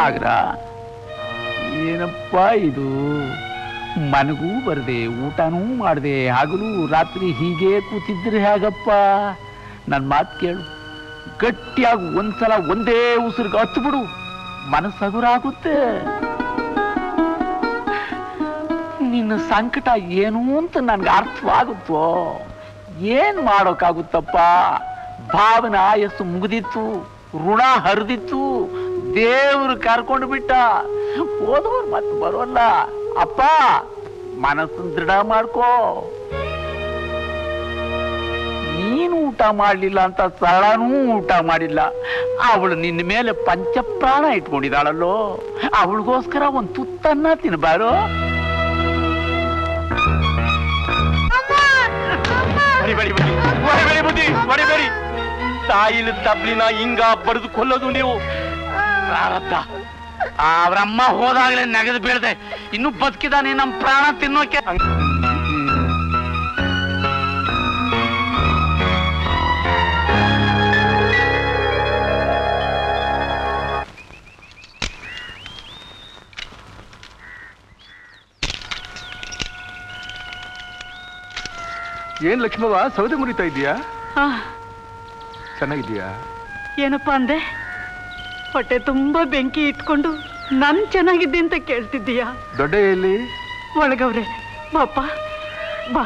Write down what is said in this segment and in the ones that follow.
ಸಾಗರ ಏನಪ್ಪ ಇದು ಮನಗೂ ಬರದೆ ಊಟನೂ ಮಾಡದೆ ಹಗಲು ರಾತ್ರಿ ಹೀಗೆ ಕೂತಿದ್ರೆ ಹೇಗಪ್ಪ ನನ್ನ ಮಾತು ಕೇಳು ಗಟ್ಟಿಯಾಗಿ ಒಂದ್ಸಲ ಒಂದೇ ಉಸಿರಿಗೆ ಹತ್ತು ಬಿಡು ಮನಸ್ಸು ಹಗುರಾಗುತ್ತೆ ನಿನ್ನ ಸಂಕಟ ಏನು ಅಂತ ನನ್ಗೆ ಅರ್ಥವಾಗುತ್ತೋ ಏನ್ ಮಾಡೋಕ್ಕಾಗುತ್ತಪ್ಪ ಭಾವನ ಆಯಸ್ಸು ಮುಗಿದಿತ್ತು ಋಣ ಹರಿದಿತ್ತು ದೇವ್ರು ಕರ್ಕೊಂಡು ಬಿಟ್ಟ ಹೋದವ್ರು ಮತ್ತೆ ಬರೋಲ್ಲ ಅಪ್ಪ ಮನಸ್ಸನ್ನು ದೃಢ ಮಾಡ್ಕೋ ನೀನು ಊಟ ಮಾಡಲಿಲ್ಲ ಅಂತ ಸರಳನೂ ಊಟ ಮಾಡಿಲ್ಲ ಅವಳು ನಿನ್ನ ಮೇಲೆ ಪಂಚಪ್ರಾಣ ಇಟ್ಕೊಂಡಿದ್ದಾಳಲ್ಲೋ ಅವಳಿಗೋಸ್ಕರ ಒಂದು ತುತ್ತನ್ನ ತಿನ್ಬಾರೋ ಹೊಡಿಬೇಡಿ ಬುದ್ಧಿ ಹೊಡಿಬೇಡಿ ಬುದ್ಧಿ ಹೊಡಿಬೇಡಿ ತಾಯಿಲ ತಬ್ಲಿನ ಹಿಂಗ ಬಡಿದು ಕೊಲ್ಲೋದು ನೀವು ಪ್ರಾರಬ್ಧ ಅವರಮ್ಮ ಹೋದಾಗಲೇ ನೆಗೆದು ಬೀಳ್ದೆ ಇನ್ನು ಬದುಕಿದಾನೆ ನಮ್ ಪ್ರಾಣ ತಿನ್ನೋಕೆ ಏನ್ ಲಕ್ಷ್ಮವ್ವ ಸೌದೆ ಮುರಿತಾ ಇದೀಯಾ ಆ, ಚೆನ್ನಾಗಿದ್ಯಾ ಏನಪ್ಪಾ ಅಂದೆ ಹೊಟ್ಟೆ ತುಂಬಾ ಬೆಂಕಿ ಇಟ್ಕೊಂಡು ನನ್ ಚೆನ್ನಾಗಿದ್ದೆ ಅಂತ ಕೇಳ್ತಿದ್ದೀಯಾ ದೊಡ್ಡ ಎಲ್ಲಿ ಒಳಗವ್ರೆ ಬಾಪ ಬಾ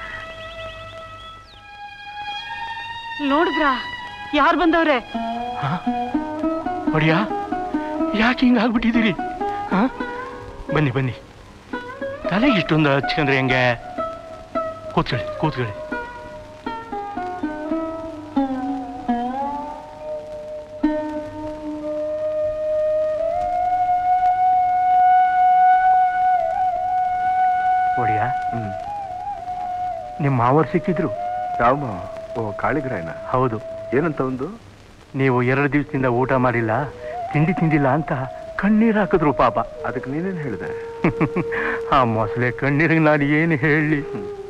ನೋಡಿದ್ರಾ ಯಾರು ಬಂದವ್ರೆ ಹೊಡಿಯ ಯಾಕೆ ಹಿಂಗ ಆಗ್ಬಿಟ್ಟಿದ್ದೀರಿ ಹ? ಬನ್ನಿ ಬನ್ನಿ ತಲೆಗೆ ಇಷ್ಟೊಂದು ಹಚ್ಕೊಂಡ್ರೆ ಹೆಂಗೆ ಕೂತ್ಕೊಳ್ಳಿ ಕೂತ್ಕೊಳ್ಳಿ ಒಡಿಯ ಹ್ಮ್ ನಿಮ್ಮ ಮಾವರು ಸಿಕ್ಕಿದ್ರು ಯಾವ ಮಾವ? ಓ ಕಾಳಿಗ್ರಾಯನ ಹೌದು ಏನಂತ ಒಂದು ನೀವು ಎರಡು ದಿವಸದಿಂದ ಊಟ ಮಾಡಿಲ್ಲ ತಿಂಡಿ ತಿಂದಿಲ್ಲ ಅಂತ ಕಣ್ಣೀರು ಹಾಕಿದ್ರು ಪಾಪ ಅದಕ್ಕೆ ನೀನೇನ್ ಹೇಳಿದೆ ಆ ಮೊಸಳೆ ಕಣ್ಣೀರಿಗೆ ನಾನು ಏನು ಹೇಳಿ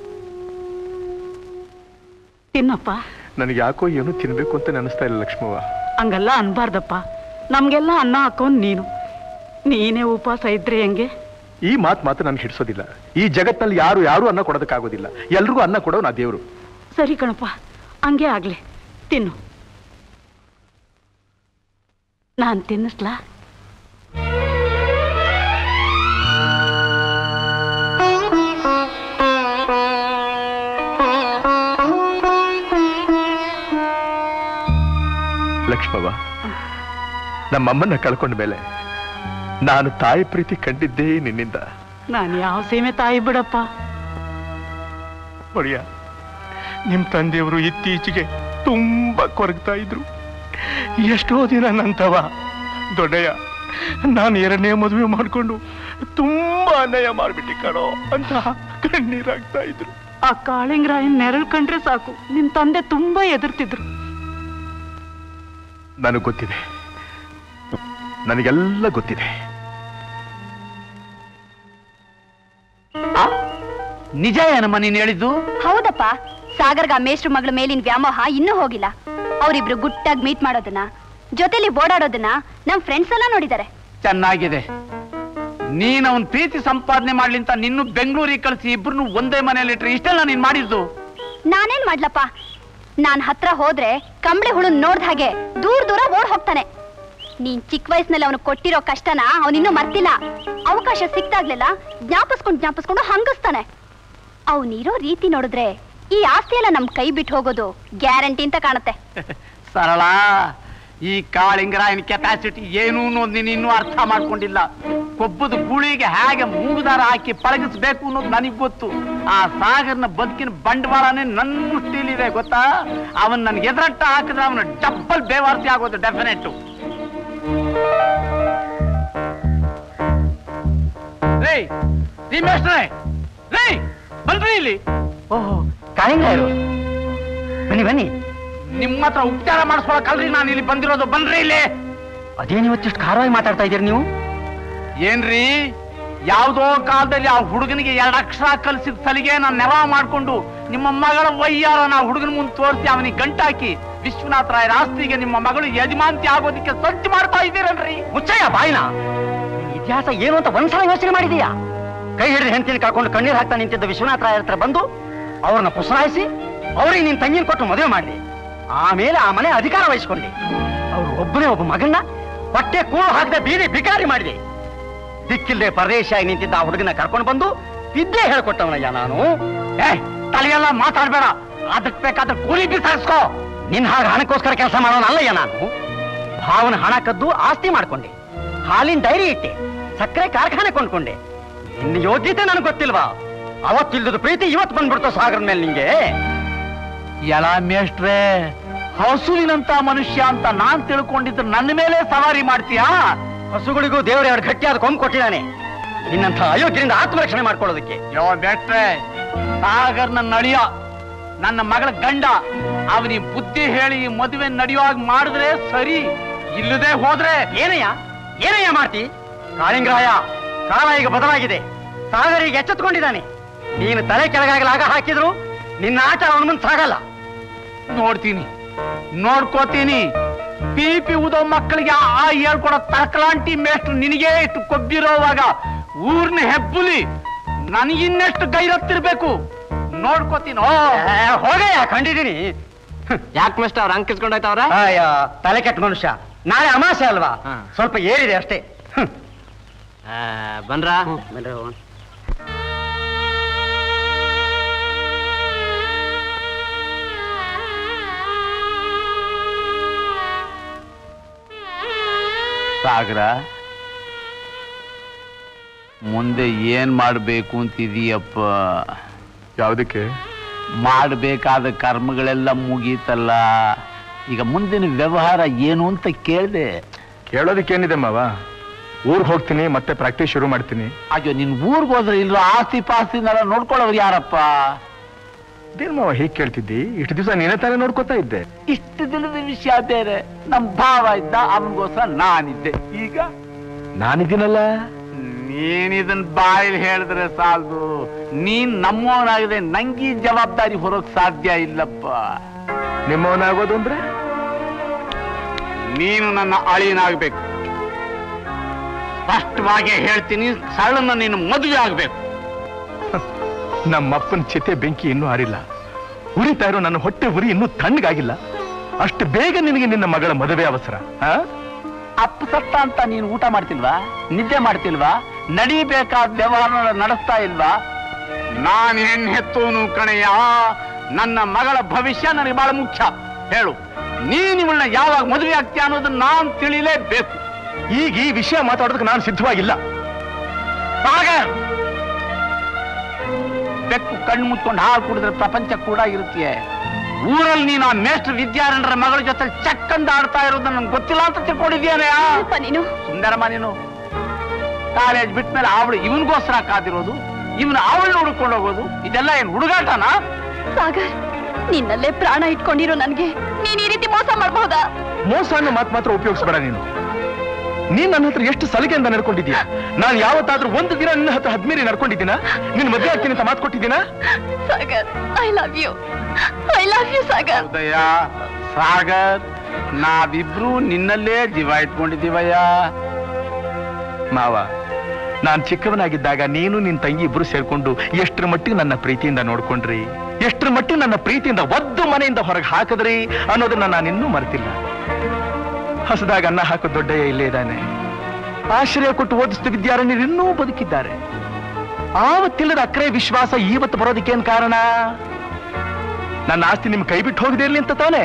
ತಿನ್ನಪ್ಪ ನನಗೆ ಯಾಕೋ ಏನು ತಿನ್ಬೇಕು ಅಂತ ನೆನೆಸ್ತಾ ಇಲ್ಲ ಲಕ್ಷ್ಮವ್ವ ಹಂಗಲ್ಲ ಅನ್ಬಾರ್ದಪ್ಪ ನಮ್ಗೆಲ್ಲ ಅನ್ನ ಹಾಕೊಂಡ್ ನೀನು ನೀನೇ ಉಪವಾಸ ಇದ್ರೆ ಹೆಂಗೆ ಈ ಮಾತು ಮಾತ್ರ ನನ್ಗೆ ಹಿಡಿಸೋದಿಲ್ಲ ಈ ಜಗತ್ನಲ್ಲಿ ಯಾರು ಯಾರು ಅನ್ನ ಕೊಡೋದಕ್ಕಾಗೋದಿಲ್ಲ ಎಲ್ರಿಗೂ ಅನ್ನ ಕೊಡೋ ನಾ ದೇವ್ರು ಸರಿ ಕಣಪ್ಪ ಹಂಗೆ ಆಗ್ಲಿ ತಿನ್ನು ನಾನ್ ತಿನ್ನಿಸ್ಲಾ ಲಕ್ಷ್ಮವ್ವ ನಮ್ಮಮ್ಮನ್ನ ಕಳ್ಕೊಂಡ ಮೇಲೆ ನಾನು ತಾಯಿ ಪ್ರೀತಿ ಕಂಡಿದ್ದೇ ನಿನ್ನಿಂದ ನಾನು ಯಾವ ಸೀಮೆ ತಾಯಿ ಬಿಡಪ್ಪ ಒಡಿಯ ನಿಮ್ಮ ತಂದೆಯವರು ಇತ್ತೀಚೆಗೆ ತುಂಬಾ ಕೊರಗ್ತಾ ಇದ್ರು ಎಷ್ಟೋ ದಿನ ನಂತವ ದೊಡ್ಡಯ್ಯ ನಾನು ಎರಡನೇ ಮದುವೆ ಮಾಡಿಕೊಂಡು ತುಂಬಾ ಅನ್ಯಾಯ ಮಾಡ್ಬಿಟ್ಟಿ ಕಣೋ ಅಂತ ಕಣ್ಣೀರಾಗ್ತಾ ಇದ್ರು ಆ ಕಾಳಿಂಗರಾಯನ್ ನೆರಳು ಕಂಡ್ರೆ ಸಾಕು ನಿನ್ ತಂದೆ ತುಂಬಾ ಎದುರ್ತಿದ್ರು ನನಗೆ ಗೊತ್ತಿದೆ ನನಗೆಲ್ಲ ಗೊತ್ತಿದೆ ನಿಜ ಏನಮ್ಮ ನೀನ್ ಹೇಳಿದ್ದು ಹೌದಪ್ಪ ಸಾಗರ್ಗ ಮೇಷ್ಟ್ರ ಮಗಳ ಮೇಲಿನ ವ್ಯಾಮೋಹ ಇನ್ನೂ ಹೋಗಿಲ್ಲ ಅವರಿಬ್ರು ಗುಟ್ಟಾಗಿ ಮೀಟ್ ಮಾಡೋದನ್ನ ಜೊತೆಲಿ ಓಡಾಡೋದನ್ನ ನಮ್ ಫ್ರೆಂಡ್ಸ್ ಎಲ್ಲ ನೋಡಿದ್ದಾರೆ ಚೆನ್ನಾಗಿದೆ ನೀನ್ ಅವನ್ ಪ್ರೀತಿ ಸಂಪಾದನೆ ಮಾಡ್ಲಿ ಅಂತ ನಿನ್ನು ಬೆಂಗಳೂರಿಗೆ ಕಳಿಸಿ ಇಬ್ರು ಒಂದೇ ಮನೇಲಿ ಇಟ್ರೆ ಇಷ್ಟೆಲ್ಲ ನೀನ್ ಮಾಡಿದ್ದು ನಾನೇನ್ ಮಾಡ್ಲಪ್ಪ ನಾನ್ ಹತ್ರ ಹೋದ್ರೆ ಕಂಬಳಿ ಹುಳು ನೋಡ್ದ ಹಾಗೆ ದೂರ ದೂರ ಓಡ್ ಹೋಗ್ತಾನೆ ನೀನ್ ಚಿಕ್ಕ ವಯಸ್ಸಿನಲ್ಲಿ ಅವನು ಕೊಟ್ಟಿರೋ ಕಷ್ಟನ ಅವನಿನ್ನೂ ಮರ್ತಿಲ್ಲ ಅವಕಾಶ ಸಿಕ್ತಾಗ್ಲೆಲ್ಲ ಜ್ಞಾಪಿಸ್ಕೊಂಡು ಜ್ಞಾಪಿಸ್ಕೊಂಡು ಹಂಗಿಸ್ತಾನೆ ಅವನಿರೋ ರೀತಿ ನೋಡಿದ್ರೆ ಈ ಆಸ್ತಿ ಎಲ್ಲ ನಮ್ ಕೈ ಬಿಟ್ಟು ಹೋಗೋದು ಗ್ಯಾರಂಟಿ ಅಂತ ಕಾಣುತ್ತೆ ಸರಳ ಈ ಕಾಳಿಂಗರಾಯನ ಕೆಪಾಸಿಟಿ ಏನು ಅನ್ನೋದು ನೀನು ಇನ್ನೂ ಅರ್ಥ ಮಾಡ್ಕೊಂಡಿಲ್ಲ ಕೊಬ್ಬದ ಗೂಳಿಗೆ ಹೇಗೆ ಮೂಗುದಾರ ಹಾಕಿ ಪಳಗಿಸ್ಬೇಕು ಅನ್ನೋದು ನನಗ್ ಗೊತ್ತು ಆ ಸಾಗರ್ನ ಬದುಕಿನ ಬಂಡವಾಳನೇ ನನ್ನ ಮುಷ್ಟಿಲಿದೆ ಗೊತ್ತಾ ಅವನ್ ನನ್ಗೆ ಎದುರಟ್ಟ ಹಾಕಿದ್ರೆ ಅವನ ಡಬ್ಬಲ್ ಬೇವಾರ್ತಿ ಆಗೋದು ಡೆಫಿನೆಟ್ ರೇ ರೀ ಮೇಷ್ಟ್ರೇ ರೇ ಬನ್ರಿ ಇಲ್ಲಿ ಓಹೋ ಕಾಳಿಂಗಾಯರು ಬನ್ನಿ ಬನ್ನಿ ನಿಮ್ಮ ಹತ್ರ ಉಪಚಾರ ಮಾಡಿಸ್ಕೊಳಕಲ್ರಿ ನಾನು ಇಲ್ಲಿ ಬಂದಿರೋದು ಬನ್ರಿ ಇಲ್ಲಿ ಅದೇನು ಇವತ್ತಿಷ್ಟು ಖಾರವಾಗಿ ಮಾತಾಡ್ತಾ ಇದ್ದೀರಿ ನೀವು ಏನ್ರಿ ಯಾವ್ದೋ ಕಾಲದಲ್ಲಿ ಆ ಹುಡುಗನಿಗೆ ಎರಡು ಅಕ್ಷರ ಕಲಿಸಿದ ಸಲಿಗೆ ನಾನು ನೆವ ಮಾಡ್ಕೊಂಡು ನಿಮ್ಮ ಮಗಳ ವಯ್ಯಾರ ನಾ ಹುಡುಗನ ಮುಂದೆ ತೋರಿಸಿ ಅವನಿಗೆ ಗಂಟಾಕಿ ವಿಶ್ವನಾಥ ರಾಯರ ಆಸ್ತಿಗೆ ನಿಮ್ಮ ಮಗಳು ಯಜಮಾಂತಿ ಆಗೋದಿಕ್ಕೆ ಸಂಚು ಮಾಡ್ತಾ ಇದ್ದೀರಲ್ರಿ ಮುಚ್ಚಯ್ಯ ಬಾಯಿನ ನಿನ್ ಇತಿಹಾಸ ಏನು ಅಂತ ಒಂದ್ಸಲ ಯೋಚನೆ ಮಾಡಿದೀಯಾ ಕೈ ಹಿಡಿದು ಹೆಂಡತಿನ ಕಳ್ಕೊಂಡು ಕಣ್ಣೀರ್ ಹಾಕ್ತಾ ನಿಂತಿದ್ದ ವಿಶ್ವನಾಥ ರಾಯರ ಹತ್ರ ಬಂದು ಅವ್ರನ್ನ ಪುಸಲಾಯಿಸಿ ಅವ್ರಿಗೆ ನಿನ್ ತಂಗಿನ ಕೊಟ್ಟು ಮದುವೆ ಮಾಡಿದೆ ಆಮೇಲೆ ಆ ಮನೆ ಅಧಿಕಾರ ವಹಿಸ್ಕೊಂಡೆ ಅವ್ರು ಒಬ್ಬನೇ ಒಬ್ಬ ಮಗನ್ನ ಹೊಟ್ಟೆ ಕೂಳು ಹಾಕದೆ ಬೀದಿ ಬಿಕಾರಿ ಮಾಡಿದೆ ದಿಕ್ಕಿಲ್ಲದೆ ಪರದೇಶಿಯಾಗಿ ನಿಂತಿದ್ದ ಆ ಹುಡುಗನ ಕರ್ಕೊಂಡು ಬಂದು ವಿದ್ಯೆ ಹೇಳ್ಕೊಟ್ಟವನಯ್ಯ ನಾನು ಏ ತಲೆಯೆಲ್ಲ ಮಾತಾಡ್ಬೇಡ ಅದಕ್ಕೆ ಬೇಕಾದ್ರೆ ಕೂಲಿ ಬಿಸಾರಿಸ್ಕೋ ನಿನ್ ಹಾಗೆ ಹಣಕ್ಕೋಸ್ಕರ ಕೆಲಸ ಮಾಡೋನಲ್ಲಯ್ಯ ನಾನು ಭಾವನ ಹಣ ಕದ್ದು ಆಸ್ತಿ ಮಾಡ್ಕೊಂಡೆ ಹಾಲಿನ ಡೈರಿ ಇಟ್ಟೆ ಸಕ್ಕರೆ ಕಾರ್ಖಾನೆ ಕೊಂಡ್ಕೊಂಡೆ ನಿನ್ನ ಯೋಗ್ಯತೆ ನನಗೆ ಗೊತ್ತಿಲ್ವಾ ಅವತ್ತಿಲ್ಲದ ಪ್ರೀತಿ ಇವತ್ತು ಬಂದ್ಬಿಡ್ತು ಸಾಗರ ಮೇಲೆ ನಿಂಗೆ ಎಲ ಮೇಷ್ಟ್ರೆ ಹಸುವಿನಂತ ಮನುಷ್ಯ ಅಂತ ನಾನ್ ತಿಳ್ಕೊಂಡಿದ್ದು ನನ್ನ ಮೇಲೆ ಸವಾರಿ ಮಾಡ್ತೀಯಾ ಹಸುಗಳಿಗೂ ದೇವರ ಎರಡು ಗಟ್ಟಿಯಾದ ಕೊಂಬು ಕೊಟ್ಟಿದ್ದಾನೆ ನಿನ್ನಂಥ ಅಯೋಗ್ಯರಿಂದ ಆತ್ಮರಕ್ಷಣೆ ಮಾಡ್ಕೊಳ್ಳೋದಕ್ಕೆ ಯೋ ಮೇಷ್ಟ್ರೆ ಸಾಗರ್ನ ನಡಿಯ ನನ್ನ ಮಗಳ ಗಂಡ ಅವನಿಗೆ ಬುದ್ಧಿ ಹೇಳಿ ಈ ಮದುವೆ ನಡೆಯುವಾಗ ಮಾಡಿದ್ರೆ ಸರಿ ಇಲ್ಲದೆ ಹೋದ್ರೆ ಏನಯ್ಯ ಏನಯ್ಯ ಮಾಡ್ತಿ ಕಾಳಿಂಗರಾಯ ಕಾಲ ಈಗ ಬದಲಾಗಿದೆ ಸಾಗರಿಗೆ ಎಚ್ಚೆತ್ಕೊಂಡಿದ್ದಾನೆ ನೀನು ತಲೆ ಕೆಳಗಾಗಲಾಗ ಹಾಕಿದ್ರು ನಿನ್ನ ಆಟ ಅವನ ಮುಂದೆ ಸಾಗಲ್ಲ ನೋಡ್ತೀನಿ ನೋಡ್ಕೋತೀನಿ ಪಿಪಿ ಉದೋ ಮಕ್ಕಳಿಗೆ ಆ ಹೇಳ್ಕೊಡೋ ತಕಲಾಂಟಿ ಮೇಷ್ಟ್ರು ನಿನಗೆ ಇಷ್ಟು ಕೊಬ್ಬಿರೋವಾಗ ಊರ್ನ ಹೆಬ್ಬುಲಿ ನನಗಿನ್ನೆಷ್ಟು ಗೈರತ್ತಿರ್ಬೇಕು ನೋಡ್ಕೋತೀನಿ ಓ ಏ, ಹೋಗಯ್ಯ ಕಂಡಿದ್ದೀನಿ ಯಾಕೆ ಮೇಷ್ಟ್ರ ಅವ್ರು ಅಂಕಿಸ್ಕೊಂಡಾಯ್ತವ್ರ ಅಯ್ಯ ತಲೆ ಕೆಟ್ಟ ಮನುಷ್ಯ ನಾಳೆ ಅಮಾಸೆ ಅಲ್ವಾ ಹಾ. ಸ್ವಲ್ಪ ಏರಿದೆ ಅಷ್ಟೇ ಹ್ಮ್. ಬನ್ರ ಬನ್ರಿ ಹೋಗೋಣ. ಸಾಗರ ಮುಂದೆ ಏನ್ ಮಾಡ್ಬೇಕು ಅಂತಿದೀಯಪ್ಪ ಯಾವುದಕ್ಕೆ ಮಾಡಬೇಕಾದ ಕರ್ಮಗಳೆಲ್ಲ ಮುಗೀತಲ್ಲ ಈಗ ಮುಂದಿನ ವ್ಯವಹಾರ ಏನು ಅಂತ ಕೇಳಿದೆ ಕೇಳೋದಕ್ಕೇನಿದೆ ಮಾವ ಊರ್ಗ್ ಹೋಗ್ತೀನಿ ಮತ್ತೆ ಪ್ರಾಕ್ಟೀಸ್ ಶುರು ಮಾಡ್ತೀನಿ ಅಯ್ಯೋ ನಿನ್ ಊರ್ಗ್ ಹೋದ್ರೆ ಇಲ್ಲೋ ಆಸ್ತಿ ಪಾಸ್ತಿನೆಲ್ಲ ನೋಡ್ಕೊಳ್ಳೋರು ಯಾರಪ್ಪ ಇದೇನ್ ಮಾವ ಹೀಗ್ ಕೇಳ್ತಿದ್ದಿ ಇಷ್ಟು ದಿವಸ ನೀನೇ ತಾನೇ ನೋಡ್ಕೊತಾ ಇದ್ದೆ ಇಷ್ಟು ದಿನದ ವಿಷಯ ಬೇರೆ ನಮ್ ಭಾವ ಇದ್ದ ಅವನಿಗೋಸ್ಕರ ನಾನಿದ್ದೆ ಈಗ ನಾನಿದ್ದೀನಲ್ಲ ನೀನ್ ಇದನ್ ಬಾಯಲ್ಲಿ ಹೇಳಿದ್ರೆ ಸಾಲದು ನೀನ್ ನಮ್ಮವನಾಗದೆ ನಂಗೆ ಈ ಜವಾಬ್ದಾರಿ ಹೊರಕ್ ಸಾಧ್ಯ ಇಲ್ಲಪ್ಪ ನಿಮ್ಮವನಾಗೋದು ಅಂದ್ರೆ ನೀನು ನನ್ನ ಅಳಿಯನಾಗ್ಬೇಕು ಸ್ಪಷ್ಟವಾಗಿ ಹೇಳ್ತೀನಿ ಸರಳನ್ನ ನೀನು ಮದುವೆ ಆಗ್ಬೇಕು ನಮ್ಮಪ್ಪನ ಚಿತೆ ಬೆಂಕಿ ಇನ್ನೂ ಆರಿಲ್ಲ ಉರಿತಾ ಇರೋ ನನ್ನ ಹೊಟ್ಟೆ ಉರಿ ಇನ್ನೂ ತಣ್ಣಗಾಗಿಲ್ಲ ಅಷ್ಟು ಬೇಗ ನಿನಗೆ ನಿನ್ನ ಮಗಳ ಮದುವೆ ಅವಸರ ಆ? ಅಪ್ಪ ಸತ್ತ ಅಂತ ನೀನು ಊಟ ಮಾಡ್ತಿಲ್ವಾ ನಿದ್ದೆ ಮಾಡ್ತಿಲ್ವಾ ನಡಿಬೇಕಾದ ವ್ಯವಹಾರ ನಡೆಸ್ತಾ ಇಲ್ವಾ ನಾನು ಹೆಣ್ಣು ಹೆತ್ತೋನು ಕಣಯ್ಯ ನನ್ನ ಮಗಳ ಭವಿಷ್ಯ ನನಗೆ ಬಹಳ ಮುಖ್ಯ ಹೇಳು ನೀನ್ ಇವಳನ್ನ ಯಾವಾಗ ಮದುವೆ ಆಗ್ತೀಯ ಅನ್ನೋದನ್ನ ನಾನ್ ತಿಳಿಲೇಬೇಕು ಈಗ ಈ ವಿಷಯ ಮಾತಾಡೋದಕ್ಕೆ ನಾನು ಸಿದ್ಧವಾಗಿಲ್ಲ ಸಾಗರ್ ಬೆಕ್ಕು ಕಣ್ಣು ಮುಚ್ಕೊಂಡು ಹಾಲು ಕುಡಿದ್ರೆ ಪ್ರಪಂಚ ಕೂಡ ಇರುತ್ತೆ ಊರಲ್ಲಿ ನೀನು ಆ ಮೇಷ್ಟ್ರ ವಿದ್ಯಾರಣ್ಯರ ಮಗಳ ಜೊತೆ ಚಕ್ಕಂದ ಆಡ್ತಾ ಇರೋದು ನನ್ಗೆ ಗೊತ್ತಿಲ್ಲ ಅಂತ ತಿಳ್ಕೊಂಡಿದ್ಯಾನೆ ಅಪ್ಪ ನೀನು ಸುಂದರಮ್ಮ ನೀನು ಕಾಲೇಜ್ ಬಿಟ್ಮೇಲೆ ಅವಳು ಇವನಿಗೋಸ್ಕರ ಕಾದಿರೋದು ಇವನು ಅವಳು ಹುಡುಕೊಂಡು ಹೋಗೋದು ಇದೆಲ್ಲ ಏನ್ ಹುಡುಗಾಟನಾ ಸಾಗರ್ ನಿನ್ನಲ್ಲೇ ಪ್ರಾಣ ಇಟ್ಕೊಂಡಿರೋ ನನ್ಗೆ ನೀನ್ ಈ ರೀತಿ ಮೋಸ ಮಾಡಬಹುದಾ ಮೋಸ ಅನ್ನೋ ಮಾತು ಮಾತ್ರ ಉಪಯೋಗಿಸ್ಬೇಡ ನೀನು ನೀನ್ ನನ್ನ ಹತ್ರ ಎಷ್ಟು ಸಲಿಗೆಯಿಂದ ನಡ್ಕೊಂಡಿದ್ಯಾ ನಾನು ಯಾವತ್ತಾದ್ರೂ ಒಂದು ದಿನ ನಿನ್ನ ಹತ್ರ ಹದ್ಮೀರಿ ನಡ್ಕೊಂಡಿದ್ದೀನ ನಿನ್ ಮದುವೆ ಆಗ್ತೀನಿ ಅಂತ ಮಾತು ಕೊಟ್ಟಿದ್ದೀನಾ Sagar I love you I love you Sagar ಹೌದಯ್ಯ ಸಾಗರ್ ನಾವಿಬ್ರು ನಿನ್ನಲ್ಲೇ ಜೀವ ಇಟ್ಕೊಂಡಿದ್ದೀವಯ್ಯ ಮಾವ ನಾನ್ ಚಿಕ್ಕವನಾಗಿದ್ದಾಗ ನೀನು ನಿನ್ ತಂಗಿ ಇಬ್ರು ಸೇರ್ಕೊಂಡು ಎಷ್ಟರ ಮಟ್ಟಿಗೆ ನನ್ನ ಪ್ರೀತಿಯಿಂದ ನೋಡ್ಕೊಂಡ್ರಿ ಎಷ್ಟರ ಮಟ್ಟಿಗೆ ನನ್ನ ಪ್ರೀತಿಯಿಂದ ಒದ್ದು ಮನೆಯಿಂದ ಹೊರಗೆ ಹಾಕಿದ್ರಿ ಅನ್ನೋದನ್ನ ನಾನು ಇನ್ನೂ ಮರ್ತಿಲ್ಲ ಹಸದಾಗ ಅನ್ನ ಹಾಕೋ ದೊಡ್ಡಯ್ಯ ಇಲ್ಲೇ ಇದ್ದಾನೆ ಆಶ್ರಯ ಕೊಟ್ಟು ಓದಿಸಿದ ವಿದ್ಯಾರಣ್ಯರು ಇನ್ನೂ ಬದುಕಿದ್ದಾರೆ ಆವತ್ತಿಲ್ಲದ ಅಕ್ರೆ ವಿಶ್ವಾಸ ಇವತ್ತು ಬರೋದಕ್ಕೇನ್ ಕಾರಣ ನನ್ನ ಆಸ್ತಿ ನಿಮ್ ಕೈ ಬಿಟ್ಟು ಹೋಗದೆ ಇರ್ಲಿ ಅಂತ ತಾನೇ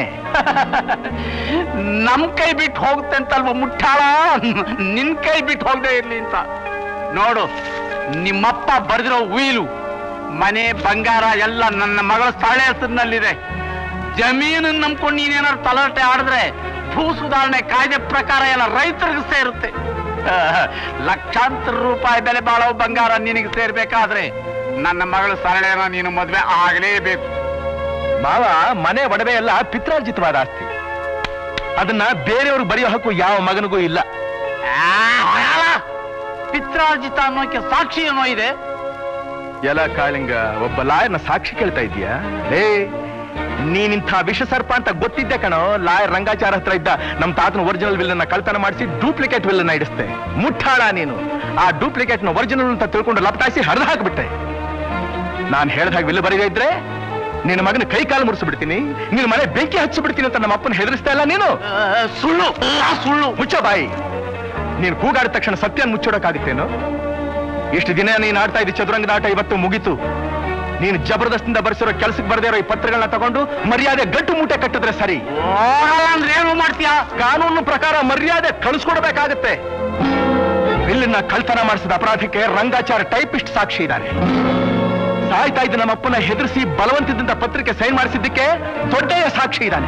ನಮ್ ಕೈ ಬಿಟ್ಟು ಹೋಗುತ್ತೆ ಅಂತಲ್ವ ಮುಟ್ಟಾಳ ನಿನ್ ಕೈ ಬಿಟ್ಟು ಹೋಗದೆ ಇರ್ಲಿ ಅಂತ ನೋಡು ನಿಮ್ಮಪ್ಪ ಬರೆದಿರೋ ಉಯಿಲು ಮನೆ ಬಂಗಾರ ಎಲ್ಲ ನನ್ನ ಮಗಳ ಸ್ಥಳೆ ಹೆಸರಿನಲ್ಲಿದೆ ಜಮೀನನ್ನ ನಂಬ್ಕೊಂಡು ನೀನೇನಾದ್ರು ತಲಾಟೆ ಆಡಿದ್ರೆ ಭೂ ಸುಧಾರಣೆ ಕಾಯ್ದೆ ಪ್ರಕಾರ ಎಲ್ಲ ರೈತರಿಗೆ ಸೇರುತ್ತೆ ಆಹ್, ಲಕ್ಷಾಂತರ ರೂಪಾಯಿ ಬೆಲೆ ಬಾಳೋ ಬಂಗಾರ ನಿನಗೆ ಸೇರ್ಬೇಕಾದ್ರೆ ನನ್ನ ಮಗಳ ಸರಳೆನ ನೀನು ಮದ್ವೆ ಆಗಲೇಬೇಕು ಮಾವ ಮನೆ ಒಡವೆ ಎಲ್ಲ ಪಿತ್ರಾರ್ಜಿತವಾದ ಆಸ್ತಿ ಅದನ್ನ ಬೇರೆಯವ್ರಿಗೆ ಬರೆಯೋ ಹಕ್ಕು ಯಾವ ಮಗನಿಗೂ ಇಲ್ಲ ಆ, ಹೊಯಾಳ! ಪಿತ್ರಾರ್ಜಿತ ಅನ್ನೋಕೆ ಸಾಕ್ಷಿ ಏನೋ ಇದೆ ಎಲ್ಲ ಕಾಳಿಂಗ ಒಬ್ಬ ಲಾಯರ್ನ ಸಾಕ್ಷಿ ಕೇಳ್ತಾ ಇದೀಯಾ ಲೇ ನೀನಿಂಥ ವಿಷ ಸರ್ಪ ಅಂತ ಗೊತ್ತಿದ್ದೆ ಕಣೋ ಲಾಯರ್ ರಂಗಾಚಾರ ಹತ್ರ ಇದ್ದ ನಮ್ ತಾತನ ಒರಿಜಿನಲ್ ವಿಲ್ಲನ್ನ ಕಳ್ತನ ಮಾಡಿಸಿ ಡೂಪ್ಲಿಕೇಟ್ ವಿಲ್ಲನ್ನ ಇಡಿಸ್ತೆ ಮುಟ್ಟಾಳ ನೀನು ಆ ಡೂಪ್ಲಿಕೇಟ್ ನ ಒರಿಜಿನಲ್ ಅಂತ ತಿಳ್ಕೊಂಡು ಲಪಟಾಯಿಸಿ ಹರಿದು ಹಾಕ್ಬಿಟ್ಟೆ ನಾನು ಹೇಳ್ದಾಗ ವಿಲ್ ಬರೀದೇ ಇದ್ರೆ ನಿನ್ನ ಮಗನ ಕೈ ಕಾಲು ಮುರಿಸ್ಬಿಡ್ತೀನಿ ನಿನ್ನ ಮನೆ ಬೆಂಕಿ ಹಚ್ಚಿಬಿಡ್ತೀನಿ ಅಂತ ನಮ್ಮ ಅಪ್ಪನ ಹೆದರಿಸ್ತಾ ಇಲ್ಲ ನೀನು ಆ, ಸುಳ್ಳು ಆ, ಸುಳ್ಳು ಮುಚ್ಚ ಬಾಯಿ ನೀನು ಕೂಗಾಡಿದ ತಕ್ಷಣ ಸತ್ಯನ ಮುಚ್ಚೋಡಕ್ಕಾಗುತ್ತೇನು ಇಷ್ಟು ದಿನ ನೀನು ಆಡ್ತಾ ಇದ್ದ ಚದುರಂಗದ ಆಟ ಇವತ್ತು ಮುಗೀತು ನೀನು ಜಬರ್ದಸ್ತಿಂದ ಬರ್ಸಿರೋ ಕೆಲಸಕ್ಕೆ ಬರದೇ ಇರೋ ಈ ಪತ್ರಗಳನ್ನ ತಗೊಂಡು ಮರ್ಯಾದೆ ಗಟ್ಟು ಮೂಟೆ ಕಟ್ಟಿದ್ರೆ ಸರಿ ಓಡಲ್ಲ ಅಂದ್ರೆ ಏನು ಮಾಡ್ತೀಯಾ ಕಾನೂನು ಪ್ರಕಾರ ಮರ್ಯಾದೆ ಕಳಿಸ್ಕೊಡ್ಬೇಕಾಗತ್ತೆ ಬಿಲ್ಲನ್ನ ಕಳ್ತನ ಮಾಡಿಸಿದ ಅಪರಾಧಕ್ಕೆ ರಂಗಾಚಾರ ಟೈಪಿಸ್ಟ್ ಸಾಕ್ಷಿ ಇದ್ದಾನೆ ಸಾಯ್ತಾ ಇದ್ದ ನಮ್ಮಪ್ಪನ ಹೆದರಿಸಿ ಬಲವಂತದಿಂದ ಪತ್ರಿಕೆ ಸೈನ್ ಮಾಡಿಸಿದ್ದಕ್ಕೆ ದೊಡ್ಡಯ್ಯ ಸಾಕ್ಷಿ ಇದ್ದಾನೆ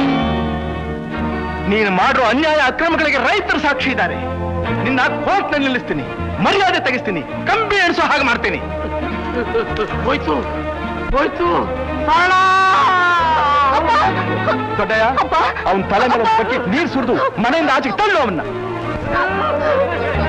ನೀನು ಮಾಡೋ ಅನ್ಯಾಯ ಅಕ್ರಮಗಳಿಗೆ ರೈತರು ಸಾಕ್ಷಿ ಇದ್ದಾರೆ ನಿನ್ನ ಕೋರ್ಟ್ನಲ್ಲಿ ನಿಲ್ಲಿಸ್ತೀನಿ ಮರ್ಯಾದೆ ತೆಗಿಸ್ತೀನಿ ಕಂಬಿ ಎಣಿಸೋ ಹಾಗೆ ಮಾಡ್ತೀನಿ ಹೋಯ್ತು ಹೋಯ್ತು ಸಾಲ ದೊಡ್ಡಯ್ಯ ಅವನ ತಲೆ ಮೇಲೆ ಬಕೆಟ್ ನೀರು ಸುರಿದು ಮನೆಯಿಂದ ಆಚೆಗೆ ತಳ್ಳು ಅವನ್ನ